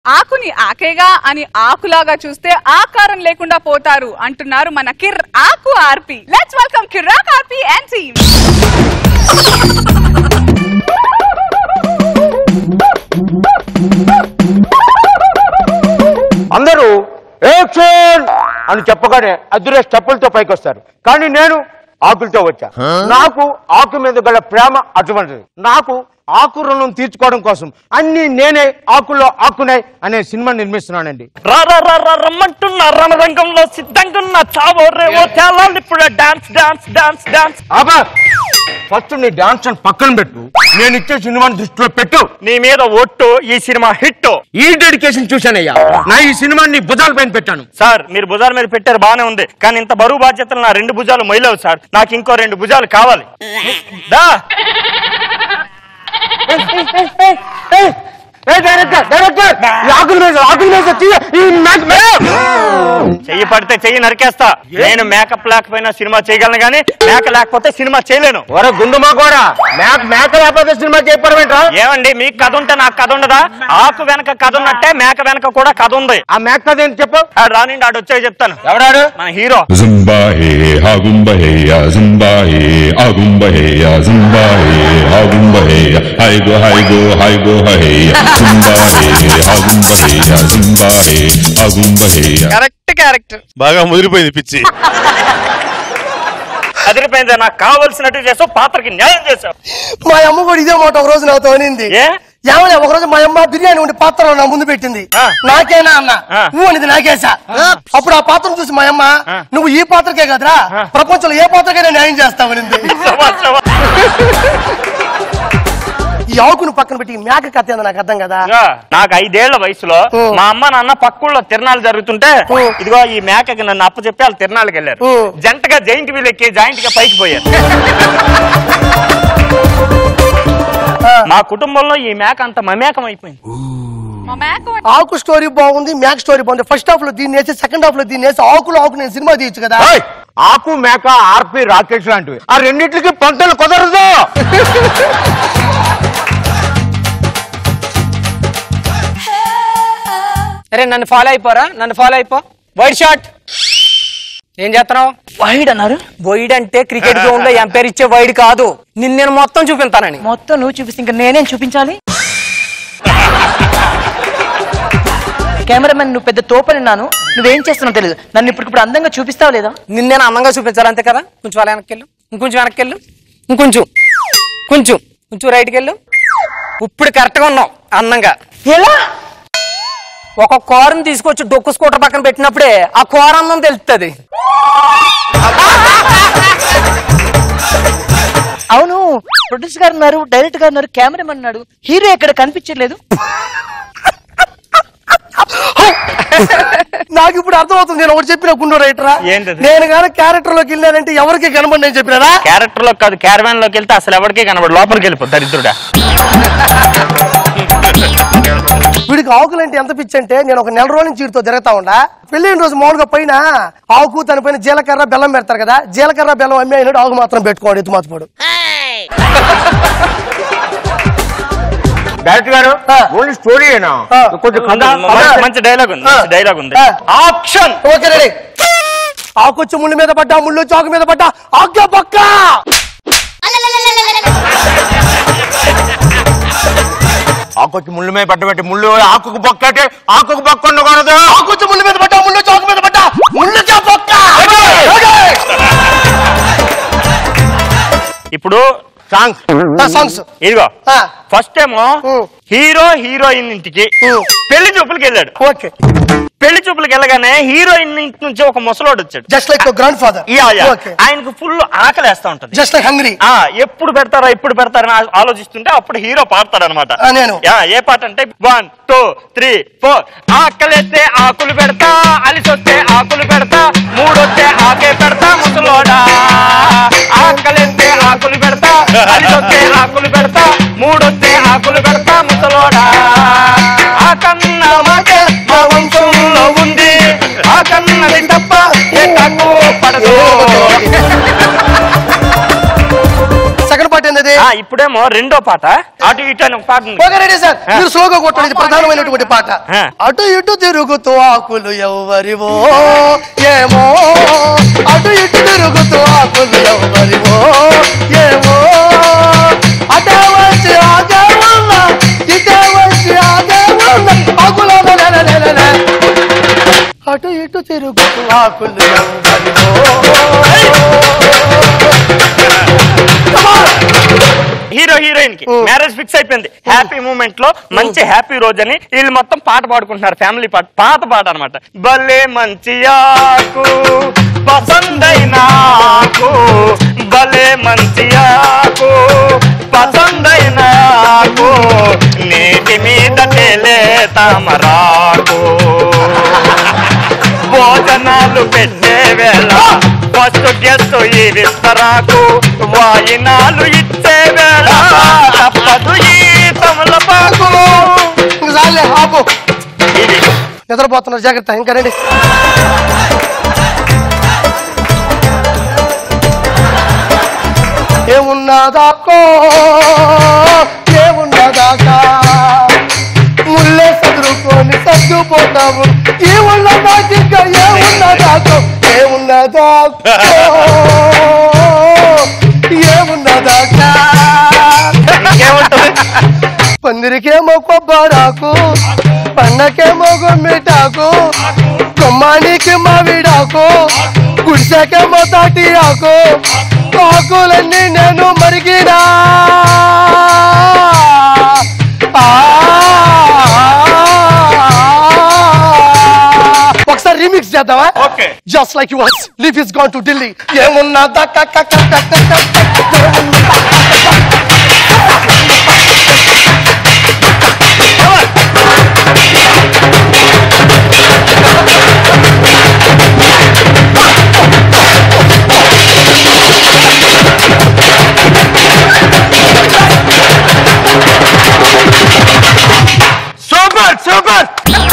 ఆకుని ఆకేగా అని ఆకులాగా చూస్తే ఆకారం లేకుండా పోతారు అంటున్నారు మన Kirrak RP let's welcome Kirrak RP and team అందరూ యాక్షన్ అని చెప్పగానే అదురే స్టెప్పులతో పైకి వస్తారు కానీ నేను ఆకులతో వచ్చా నాకు ఆకు మీద గల ప్రేమ అటువంటిది నాకు ఆకు రుణం తీర్చుకోవడం కోసం అన్ని నేనే ఆకుల్లో ఆకునే అనే సినిమా నిర్మిస్తున్నానండి రా రా రా రా రమ్మంటున్నా రణరంగంలో సిద్ధంగా ఉన్న చావో రేవో తేలాలి ఇప్పుడు డాన్స్ డాన్స్ డాన్స్ డాన్స్ ఆబా ఫస్ట్ నీ డాన్స్ అని పక్కన పెట్టు నేను ఇచ్చే సినిమాని దృష్టిలో పెట్టు నీ మీద ఒట్టు ఈ సినిమా హిట్ ఈ డెడికేషన్ చూశానయ్యా నా ఈ సినిమాని నీ భుజాల పైన పెట్టాను సార్ మీరు భుజాల మీద పెట్టారు బానే ఉంది కానీ ఇంత బరువు బాధ్యతలు నా రెండు భుజాలు మొయ్యలేవు సార్ నాకు ఇంకో రెండు భుజాలు కావాలి దా ఏ డైరెక్టర్ డైరెక్టర్ ఈ ఆకుల మీద ఆకుల మీద తీయ ఈ మ్యాక్ చెయ్యి పడితే చెయ్యి నరికేస్తా నేను మేకప్ లేకపోయినా సినిమా చేయగలను కానీ మేక లేకపోతే సినిమా చేయలేను ఒరే గుండుమా కూడా మేక మేక లేకపోతే సినిమా చేయకపోవడం ఏమండి మీకు కథ ఉంటే నాకు కథ ఉండదా ఆకు వెనక కథ ఉన్నట్టే మేక వెనక కూడా కథ ఉంది ఆ మేక కథ ఏంటి చెప్పు ఆడు రానిండి ఆడు వచ్చే చెప్తాను ఎవడాడు మన hero Zumbahe, hagumbahe, ya zumbahe, agumbahe, ya zumbahe, hagumbahe, hi go, hi go, hi go, hi, zumbahe, hagumbahe, ya zumbahe, agumbahe, ya. Correct character బాగా ముదిరిపోయింది పిచ్చి అదిరిపోయింది నాకు కావలసినట్టు చేసావు పాత్రకి న్యాయం చేసావు మా అమ్మ కూడా ఇదే మాట ఒక రోజు నాతో అనింది ఏ ఏమలే ఒక రోజు మా అమ్మ బిర్యానీ ఉండి పాత్ర నా ముందు పెట్టింది ఆ. నాకేనా అన్న ఆ. నువ్వు అనేది నాకేసా అప్పుడు ఆ పాత్రను చూసి మా అమ్మ ఆ. నువ్వు ఈ పాత్రకే కదరా ప్రపంచంలో ఏ పాత్రకైనా న్యాయం చేస్తావనింది శభాష్, శభాష్. ఈ ఆకును పక్కన పెట్టి ఈ మేక కథ ఏందో నాకు అర్థం కదా ఇదిగో, నాకు ఐదేళ్ల వయసులో ఓ. మా అమ్మ నాన్న పక్కుల్లో తిరణాలు జరుగుతుంటే ఓ. ఇదిగో ఈ మేకకి నన్ను అప్పు చెప్పి వాళ్ళు తిరణాలకు వెళ్ళారు ఓ. జంటగా జైంట్ వీల్ ఎక్కి జాయింట్ గా పైకి పోయారు మా కుటుంబంలో ఈ మేక అంత మమేకం అయిపోయింది మా మేక ఆకు స్టోరీ బాగుంది మేక స్టోరీ బాగుంది ఫస్ట్ హాఫ్ లో దీన్ని వేసి సెకండ్ హాఫ్ లో దీన్ని వేసి ఆకులు ఆకు నేను సినిమా తీయచ్చు కదా ఏయ్! ఆకు మేక ఆర్పి రాకేష్ లాంటివి ఆ రెండింటికి పంటలు కుదరదు అరే నన్ను ఫాలో అయిపోరా నన్ను ఫాలో అయిపో వైడ్ షాట్ ఏం చేస్తున్నావు వైడ్ అన్నారు వైడ్ అంటే క్రికెట్ గ్రౌండ్ లో ఎంపైర్ ఇచ్చే వైడ్ కాదు నిన్ను నేను మొత్తం చూపిస్తానని మొత్తం నువ్వు చూపిస్తే ఇంకా నేనేం చూపించాలి కెమెరామెన్ నువ్వు పెద్ద తోపనిన్నాను నువ్వేం చేస్తున్నావు తెలియదు నన్ను ఇప్పుడు అందంగా చూపిస్తావు లేదా నిన్ను నేను అందంగా చూపించాలి అంతే కదా కొంచెం వాళ్ళ వెనక్కి వెళ్ళు ఇంకొంచెం వెనక్కి వెళ్ళు ఇంకొంచెం కొంచెం కొంచెం రైట్కి వెళ్ళు ఇప్పుడు కరెక్ట్ గా ఉన్నావు అందంగా ఎలా ఒక కోరని తీసుకొచ్చి డొక్కు స్కూటర్ పక్కన పెట్టినప్పుడే ఆ కోర అందం తెలుస్తుంది అవును ప్రొడ్యూసర్ గారు ఉన్నారు డైరెక్టర్ గారు ఉన్నారు కెమెరామెన్ ఉన్నాడు హీరో ఎక్కడ కనిపించట్లేదు నాకు ఇప్పుడు అర్థమవుతుంది నేను ఒకటి చెప్పిన గుండో రైటరా ఏంటది? నేను కానీ క్యారెక్టర్ లోకి వెళ్ళానంటే ఎవరికి కనబడి నేను చెప్పినారా క్యారెక్టర్ లో కాదు క్యారవాన్ లోకి వెళ్తే అసలు ఎవరికీ కనబడు లోపలికి వెళ్ళిపో దరిద్రుడా వీడికి ఆకులు అంటే ఎంత పిచ్చి అంటే నేను ఒక నెల రోజుల నుంచి వీడితో తిరుగుతా ఉండా పెళ్ళైన రోజు మామూలుగా పైన ఆకు తన పైన జీలకర్ర బెల్లం పెడతారు కదా జీలకర్ర బెల్లం అమ్మి అయినాడు ఆకు మాత్రం పెట్టుకోండి ఎత్తు మాత్రపోడు డైరెక్టర్ గారు ఆ. ఓన్లీ స్టోరీ అయినా ఆ. కొంచెం కథ మంచి- మంచి డైలాగ్ ఉంది మంచి డైలాగ్ ఉంది ఆ. ఆప్షన్ ఓకే రెడీ ఆకు వచ్చి ముళ్ళు మీద పడ్డా ముళ్ళు వచ్చి ఆకు మీద పడ్డా ఆకు పక్క ఆకు వచ్చి ముళ్ళు మీద పట్టబెట్టి ముళ్ళు ఆకుకు బొక్కటే ఆకుకు బొక్క ఉండకూడదు ఆకు వచ్చి ముళ్ళు మీద పడ్డా ముళ్ళు వచ్చి ఆకు మీద పడ్డా ముళ్ళు పక్క ఇప్పుడు సాంగ్స్ సాంగ్స్ ఇదిగో ఆ. ఫస్ట్ ఏమో ఉం. హీరో హీరోయిన్ ఇంటికి ఉం. పెళ్లి చూపులకి వెళ్ళాడు ఓకే పెళ్లి చూపులకి వెళ్ళగానే హీరోయిన్ ఇంటి నుంచి ఒక ముసలోడు వచ్చాడు just like grandfather yeah, yeah. Okay ఆయనకు ఫుల్ ఆకలేస్తా ఉంటది జస్ట్ లైక్ హంగ్రీ ఆ ఎప్పుడు పెడతారా ఎప్పుడు పెడతారా అని ఆలోచిస్తుంటే అప్పుడు హీరో పాడతాడు అనమాట ఆ, నేను. ఏ పాట అంటే వన్ టూ త్రీ ఫోర్ ఆకలేస్తే ఆకులు పెడతా అలిసొస్తే ఆకులు పెడతా మూడొస్తే ఆకే పెడతా ముసలోడా ఆకలేస్తే ఆకులు పెడతా అలిసొస్తే ఆకులు పెడతా మూడొస్తే ఆకులు పెడతా ముసలోడా ఆ కన్న మాట మా వంశంలో ఉంది ఆ కన్నది తప్ప ఏ తక్కువ పడదు సెకండ్ పార్ట్ ఏంది ఆ, ఇప్పుడేమో రెండో పాట అటు ఇటు అని ఒక పాట ఉంది ఓకే రెడీ సార్ మీరు స్లోగా కొట్టండి ఇది ప్రధానమైనటువంటి పాట ఆ. అటు ఇటు తిరుగుతూ ఆకులు ఎవరివో ఏమో అటు ఇటు తిరుగుతూ ఆకులు ఎవరివో ఏమో అటే వచ్చి ఆగే ఉన్నా ఇటే వచ్చి ఆగే ఉన్నా ఆకుల నెలనెలనె. అటు ఇటు తిరుగుతూ ఆకులు హీరో హీరోయిన్ కి మ్యారేజ్ ఫిక్స్ అయిపోయింది హ్యాపీ మూమెంట్ లో మంచి హ్యాపీ రోజు అని వీళ్ళు మొత్తం పాట పాడుకుంటున్నారు ఫ్యామిలీ పాట పాత పాట అనమాట భలే మంచి ఆకు పసందైనాకు భలే మంచి ఆకు పసందైనాకు నేటి మీద తేలే తామరాకు భోజనాలు పెట్టే వేళ ఫస్ట్ గెస్ట్ ఈ విస్తరాకు వాయినాలు ఇచ్చే వేళ తప్పదు ఈ తమలపాకు చాలే ఆపు ఇది నిద్రపోతున్నారు జాగ్రత్త ఇంకా రండి ఏమున్నదాకో ఏమున్నదాకా ముల్లే సదురుకొని సర్దుపోతావు ఏమున్నదాకి ఇంకా ఏమున్నదాకో ఏమున్నదాకో ఏమున్నదాకా ఇంకేముంటది పందిరికేమో కొబ్బరాకు పన్నకేమో గుమ్మిటాకు కొమ్మానికి మావిడాకు గుడిసెకేమో తాటి ఆకు ఆకులన్నీ నేను మరిగినా ఆ. ఒకసారి రీమిక్స్ చేద్దామా Okay. Just like yours leaf is gone to Delhi ఏమున్నా దక్క కక్క కక్క కక్క ఏమున్నా సూపర్ సూపర్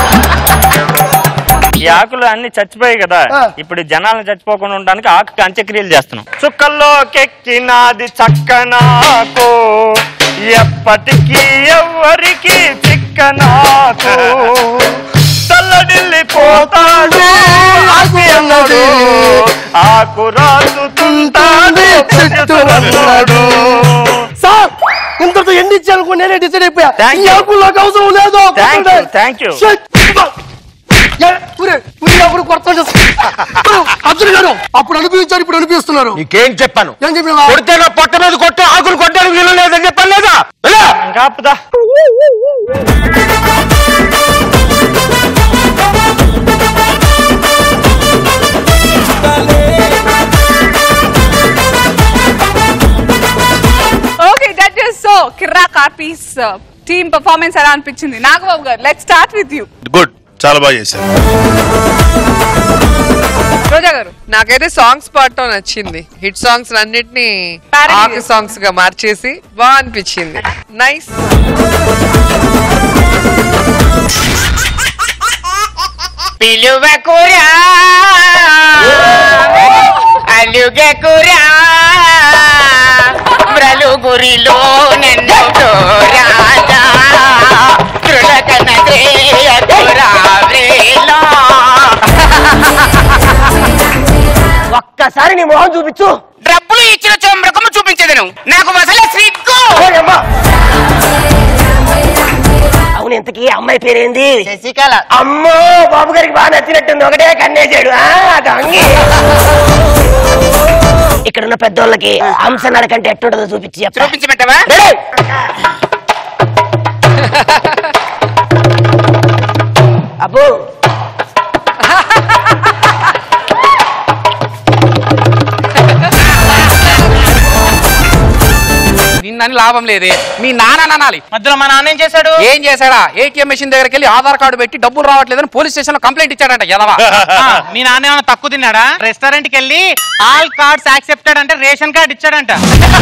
ఈ ఆకులు అన్ని చచ్చిపోయాయి కదా ఆ. ఇప్పుడు జనాలను చచ్చిపోకుండా ఉండడానికి ఆకుకి అంత్యక్రియలు చేస్తున్నాం చుక్కల్లోకెక్కినాది చక్కనాకు ఎప్పటికీ ఎవ్వరికి చిక్కనాకు తల్లడిల్లిపోతాడు ఆకు అన్నాడు ఆకు రాసుతుంటాడు చెట్టు అన్నాడు. సార్ ఇంతతో ఎన్ని ఇచ్చాను నేనే డిసైడ్ అయిపోయా Thank ఈ you. ఆకులు నాకు అవసరం లేదు Thank you, thank you. అప్పుడు కొత్త అర్జున్ గారు అప్పుడు అనిపించారు ఇప్పుడు అనిపిస్తున్నారు నీకేం చెప్పాను ఏం చెప్పినా కొడితే నా పొట్ట మీద కొట్టి ఆకులు కొట్టడానికి వీలు లేదని చెప్పాను లేదా వెళ్ళా. ఇంకా ఆపుదా okay judges so Kirrak RP's team performance ఎలా అనిపించింది నాగబాబు గారు let start with you good చాలా బాగా చేశారు రోజా గారు నాకైతే సాంగ్స్ పాడటం నచ్చింది హిట్ సాంగ్స్ అన్నిటిని Parody ఆకు చేసి. సాంగ్స్ గా మార్చేసి బాగా అనిపించింది నైస్ పిలువకురా అలుగకురా బ్రలుగురిలో నన్ను రాజా తృలకన శ్రేయకురా వేలా ఒక్కసారి నీ మొహం చూపించు డబ్బులు ఇచ్చిన చొమ్రకము చూపించదను నాకు వసల సిగ్గు అవును ఇంతకీ అమ్మాయి పేరేంది శశికళ అమ్మో బాబు గారికి బాగా నచ్చినట్టుంది ఒకటే కన్నేసాడు ఆ, గంగి ఇక్కడ ఉన్న పెద్దోళ్ళకి హంస నడకంటే ఎట్టుండదో చూపించి చెప్ప చూపించమంటావా అబ్బో నిన్నని లాభం లేదే మీ నాన్న అనాలి మధ్యలో మా నాన్న ఏం చేశాడు ఏం చేశాడా ఏటీఎం మెషిన్ దగ్గరికి వెళ్ళి ఆధార్ కార్డు పెట్టి డబ్బులు రావట్లేదని పోలీస్ స్టేషన్ లో కంప్లైంట్ ఇచ్చాడంట ఎదవా మీ నాన్న ఏమైనా తక్కువ తిన్నాడా రెస్టారెంట్ కి వెళ్ళి ఆల్ కార్డ్స్ యాక్సెప్టెడ్ అంటే రేషన్ కార్డ్ ఇచ్చాడంట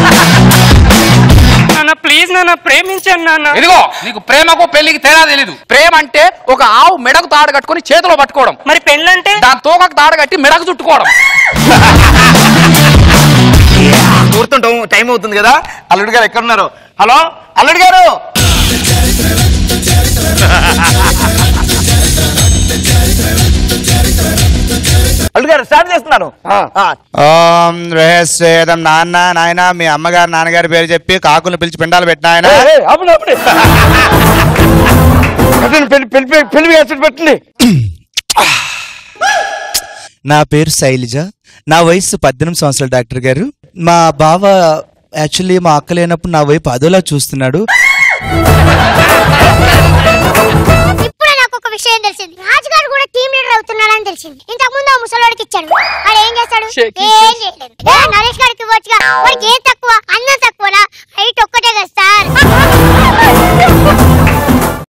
ప్లీజ్ నాన్న ప్రేమించాను నాన్న ఇదిగో నీకు ప్రేమకు పెళ్లికి తేడా తెలీదు ప్రేమ అంటే ఒక ఆవు మెడకు తాడు కట్టుకొని చేతిలో పట్టుకోవడం మరి పెళ్ళంటే దాని తోకకు తాడు కట్టి మెడకు చుట్టుకోవడం కూర్తుంటాం టైం అవుతుంది కదా అల్లుడు గారు ఎక్కడ ఉన్నారు హలో అల్లుడు గారు అల్లుడు గారు స్టార్ట్ చేస్తున్నాను ఆ, ఓం రహస్యేదం నాన్న నాయన మీ అమ్మగారు నాన్నగారి పేరు చెప్పి కాకులు పిలిచి పిండాలు పెట్టిన ఆయన ఏయ్, ఏయ్, ఆపండి, ఆపండి. పెట్టండి, పెళ్లి పెళ్లి పెళ్లి- పెళ్లి వేసటి పెట్టండి నా పేరు శైలజ నా వయసు పద్దెనిమిది సంవత్సరాలు డాక్టర్ గారు మా బావ యాక్చువల్లీ మా అక్క లేనప్పుడు నా వైపు అదోలా చూస్తున్నాడు ఇప్పుడే నాకు ఒక విషయం తెలిసింది రాజుగారు కూడా టీం లీడర్ అవుతున్నాడని తెలిసింది ఇంతకు ముందు ఆ ముసలోడికి ఇచ్చాడు వాడు ఏం చేస్తాడు ఏం చేయలేదు ఏ, నరేష్ గారికి ఇవ్వచ్చుగా వాడికి ఏం తక్కువ అన్నం తక్కువనా హైట్ ఒక్కటే కదా సార్